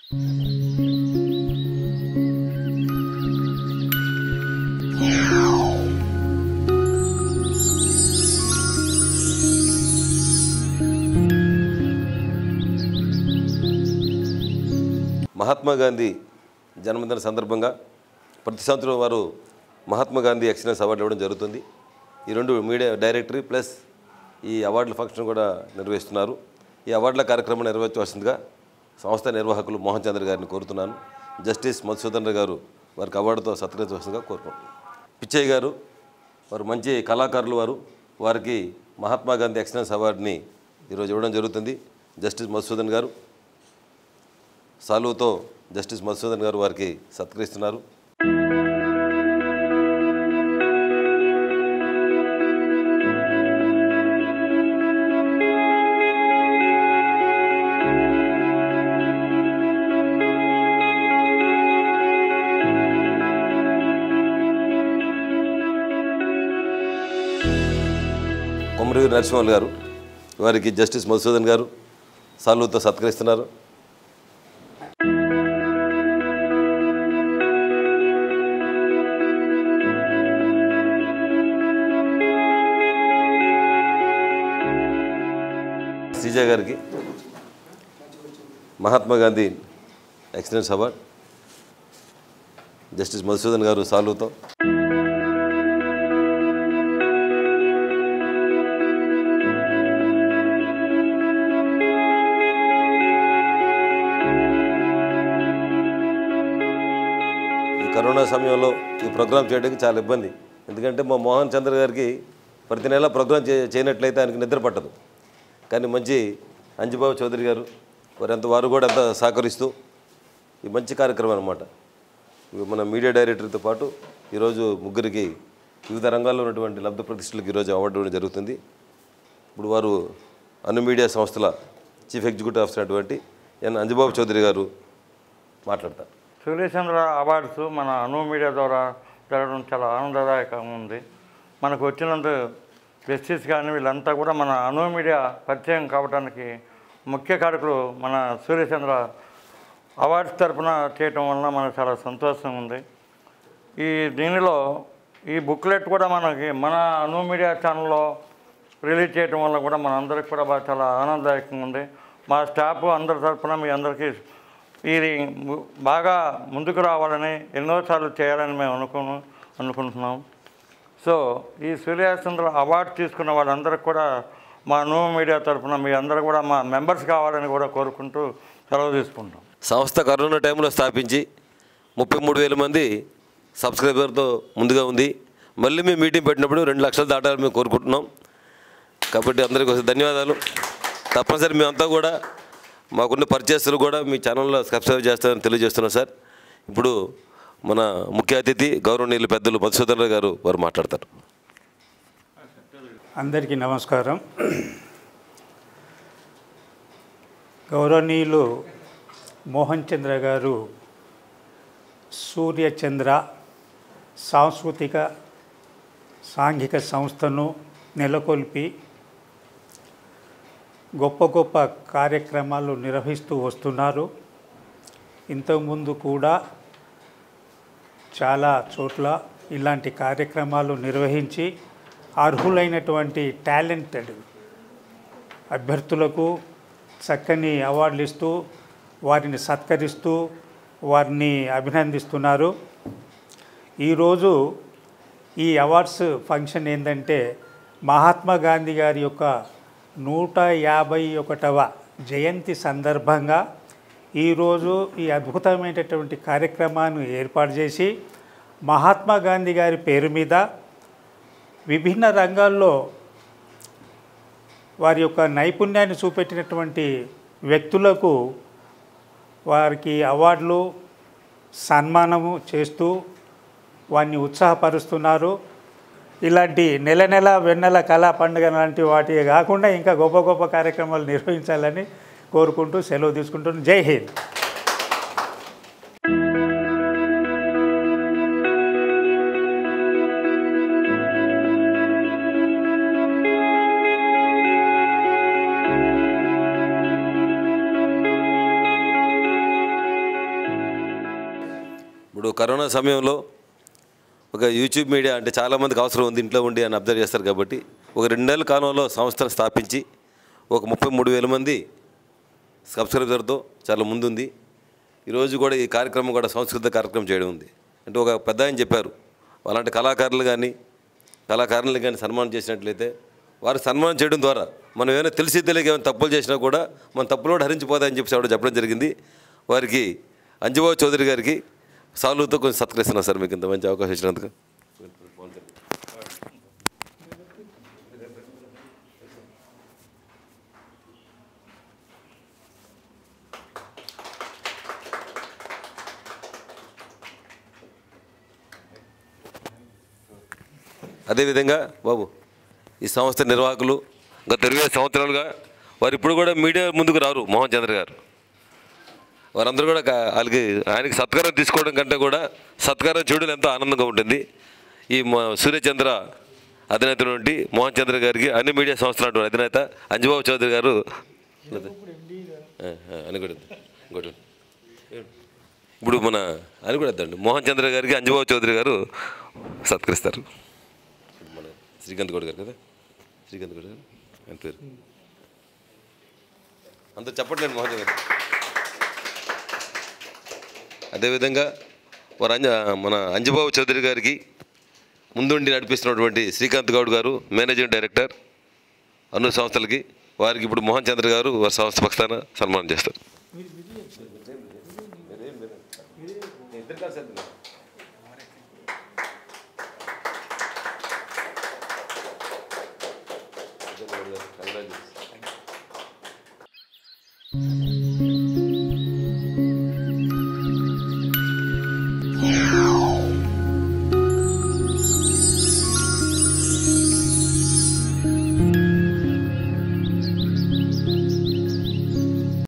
మహాత్మా గాంధీ జన్మదిన సందర్భంగా ప్రతి సంవత్సరం వారు మహాత్మా గాంధీ ఎక్సలెన్స్ అవార్డు ఇవ్వడం జరుగుతుంది ఈ రెండు మీడియా డైరెక్టరీ ప్లస్ ఈ అవార్డుల ఫంక్షన్ కూడా నిర్వహిస్తున్నారు ఈ అవార్డుల కార్యక్రమం నిర్వహించవలసిందిగా సంస్థ నిర్వాహకులు మోహన్ చంద్ర గారిని కోరుతున్నాను జస్టిస్ మధుసూదన్ గారు వారికి అవార్డుతో సత్కరించవలసిందిగా కోరుకుంటున్నాను పిచ్చయ్య గారు వారు మంచి కళాకారులు వారు వారికి మహాత్మా గాంధీ ఎక్సలెన్స్ అవార్డుని ఈరోజు ఇవ్వడం జరుగుతుంది జస్టిస్ మధుసూదన్ గారు సాలువుతో జస్టిస్ మధుసూదన్ గారు వారికి సత్కరిస్తున్నారు కొమరవీరు నరసింహల్ గారు వారికి జస్టిస్ మధుసూదన్ గారు సాలువుతో సత్కరిస్తున్నారు శ్రీజ గారికి Mahatma Gandhi excellence award justice Madhusudan గారు సాలుతో ఈ కరోనా సమయంలో ఈ ప్రోగ్రామ్ చేయడానికి చాలా ఇబ్బంది ఎందుకంటే మా మోహన్ చంద్ర గారికి ప్రతి నెల ప్రోగ్రామ్ చే చేయనట్లయితే ఆయనకి నిద్ర పట్టదు కానీ మంచి అంజుబాబు చౌదరి గారు వారు ఎంత వారు కూడా ఎంత సహకరిస్తూ ఈ మంచి కార్యక్రమం అనమాట మన మీడియా డైరెక్టర్తో పాటు ఈరోజు ముగ్గురికి వివిధ రంగాల్లో ఉన్నటువంటి లబ్ధ ప్రతిష్టలకు ఈరోజు అవార్డు ఇవ్వడం జరుగుతుంది ఇప్పుడు వారు అను మీడియా సంస్థల చీఫ్ ఎగ్జిక్యూటివ్ ఆఫీసర్ అటువంటి ఎన్ అంజుబాబు చౌదరి గారు మాట్లాడతారు సూర్యచంద్ర అవార్డ్స్ మన అను మీడియా ద్వారా జరగడం చాలా ఆనందదాయకంగా ఉంది మనకు వచ్చినంత జస్టిస్ కానీ వీళ్ళంతా కూడా మన అను మీడియా పరిచయం కావడానికి ముఖ్య కారకులు మన సూర్యచంద్ర అవార్డ్స్ తరపున చేయటం వలన మనకు చాలా సంతోషం ఉంది ఈ దీనిలో ఈ బుక్లెట్ కూడా మనకి మన అను మీడియా ఛానల్లో రిలీజ్ చేయడం వల్ల కూడా మన అందరికి కూడా బాగా చాలా ఆనందదాయకంగా ఉంది మా స్టాఫ్ అందరి తరపున మీ అందరికీ ఇది ము- బాగా ముందుకు రావాలని ఎన్నోసార్లు చేయాలని మేము అనుకును అనుకుంటున్నాం సో ఈ సూర్యచంద్ర అవార్డు తీసుకున్న వాళ్ళందరికీ కూడా మా న్యూ మీడియా తరపున మీ అందరూ కూడా మా మెంబర్స్ కావాలని కూడా కోరుకుంటూ సెలవు తీసుకుంటాం సంస్థ కరోనా టైంలో స్థాపించి ముప్పై మూడు వేల మంది సబ్స్క్రైబర్తో ముందుగా ఉంది మళ్ళీ మేము మీటింగ్ పెట్టినప్పుడు రెండు లక్షలు దాటాలని మేము కోరుకుంటున్నాం కాబట్టి అందరికీ ఒకసారి ధన్యవాదాలు తప్పనిసరి మేమంతా కూడా మాకున్న పర్చేస్తులు కూడా మీ ఛానల్లో సబ్స్క్రైబ్ చేస్తారని తెలియజేస్తున్నాం సార్ ఇప్పుడు మన ముఖ్య అతిథి గౌరవనీయులు పెద్దలు మధుసూదన్ రావు గారు వారు మాట్లాడతారు అందరికీ నమస్కారం గౌరవనీయులు మోహన్ చంద్ర గారు సూర్యచంద్ర సాంస్కృతిక సాంఘిక సంస్థను నెలకొల్పి గొప్ప గొప్ప కార్యక్రమాలు నిర్వహిస్తూ వస్తున్నారు ఇంతకుముందు కూడా చాలా చోట్ల ఇలాంటి కార్యక్రమాలు నిర్వహించి అర్హులైనటువంటి టాలెంటెడ్ అభ్యర్థులకు చక్కని అవార్డులు ఇస్తూ వారిని సత్కరిస్తూ వారిని అభినందిస్తున్నారు ఈరోజు ఈ అవార్డ్స్ ఫంక్షన్ ఏంటంటే మహాత్మా గాంధీ గారి యొక్క నూట యాభై ఒకటవ జయంతి సందర్భంగా ఈరోజు ఈ అద్భుతమైనటువంటి కార్యక్రమాన్ని ఏర్పాటు చేసి మహాత్మా గాంధీ గారి పేరు మీద విభిన్న రంగాల్లో వారి యొక్క నైపుణ్యాన్ని చూపెట్టినటువంటి వ్యక్తులకు వారికి అవార్డులు సన్మానము చేస్తూ వారిని ఉత్సాహపరుస్తున్నారు ఇలాంటి నెల నెల వెన్నెల కళా పండుగ లాంటి వాటి కాకుండా ఇంకా గొప్ప గొప్ప కార్యక్రమాలు నిర్వహించాలని కోరుకుంటూ సెలవు తీసుకుంటున్నాను జై హింద్ ఇప్పుడు కరోనా సమయంలో ఒక యూట్యూబ్ మీడియా అంటే చాలామందికి అవసరం ఉంది ఇంట్లో ఉండి అని అబ్జర్వ్ చేస్తారు కాబట్టి ఒక రెండు నెలల కాలంలో సంస్థను స్థాపించి ఒక ముప్పై మూడు వేల మంది సబ్స్క్రైబర్తో చాలా ముందుంది ఈరోజు కూడా ఈ కార్యక్రమం కూడా సంస్కృత కార్యక్రమం చేయడం ఉంది అంటే ఒక పెద్ద ఆయన చెప్పారు అలాంటి కళాకారులు కానీ కళాకారులను కానీ సన్మానం చేసినట్లయితే వారికి సన్మానం చేయడం ద్వారా మనం ఏమైనా తెలిసి తెలియక ఏమైనా తప్పులు చేసినా కూడా మన తప్పులు కూడా హరించిపోతాయని చెప్పి ఆవిడ చెప్పడం జరిగింది వారికి అంజబాబు చౌదరి గారికి సాల్వ్తో కొంచెం సత్కరిస్తున్నాం సార్ మీకు ఇంత మంచి అవకాశం ఇచ్చినందుకు అదేవిధంగా బాబు ఈ సంస్థ నిర్వాహకులు గత ఇరవై సంవత్సరాలుగా వారు ఇప్పుడు కూడా మీడియా ముందుకు రారు మోహన్ చంద్ర గారు వారందరూ కూడా కా- వాళ్ళకి ఆయనకి సత్కారం తీసుకోవడం కంటే కూడా సత్కారం చేయడం ఎంతో ఆనందంగా ఉంటుంది ఈ మా సూర్యచంద్ర అధినేత నుండి మోహన్ చంద్ర గారికి అన్ని మీడియా సంస్థల అటువంటి అధినేత అంజబాబు చౌదరి గారు ఆ, ఆ, అని కూడా ఇద్దాం. ఇంకోటి ఇప్పుడు మన అని కూడా ఇద్దండి మోహన్ చంద్ర గారికి అంజబాబు చౌదరి గారు సత్కరిస్తారు మన శ్రీకాంత్ గౌడ్ గారు కదా శ్రీకాంత్ గౌడ్ గారు ఆయన పేరు అంత చెప్పట్లేదు మోహన్ గారు అదేవిధంగా వారు అంజ మన అంజబాబు చౌదరి గారికి ముందుండి నడిపిస్తున్నటువంటి శ్రీకాంత్ గౌడ్ గారు మేనేజింగ్ డైరెక్టర్ అను సంస్థలకి వారికి ఇప్పుడు మోహన్ చంద్ర గారు వారి సంస్థ పక్షాన సన్మానం చేస్తారు Yeah.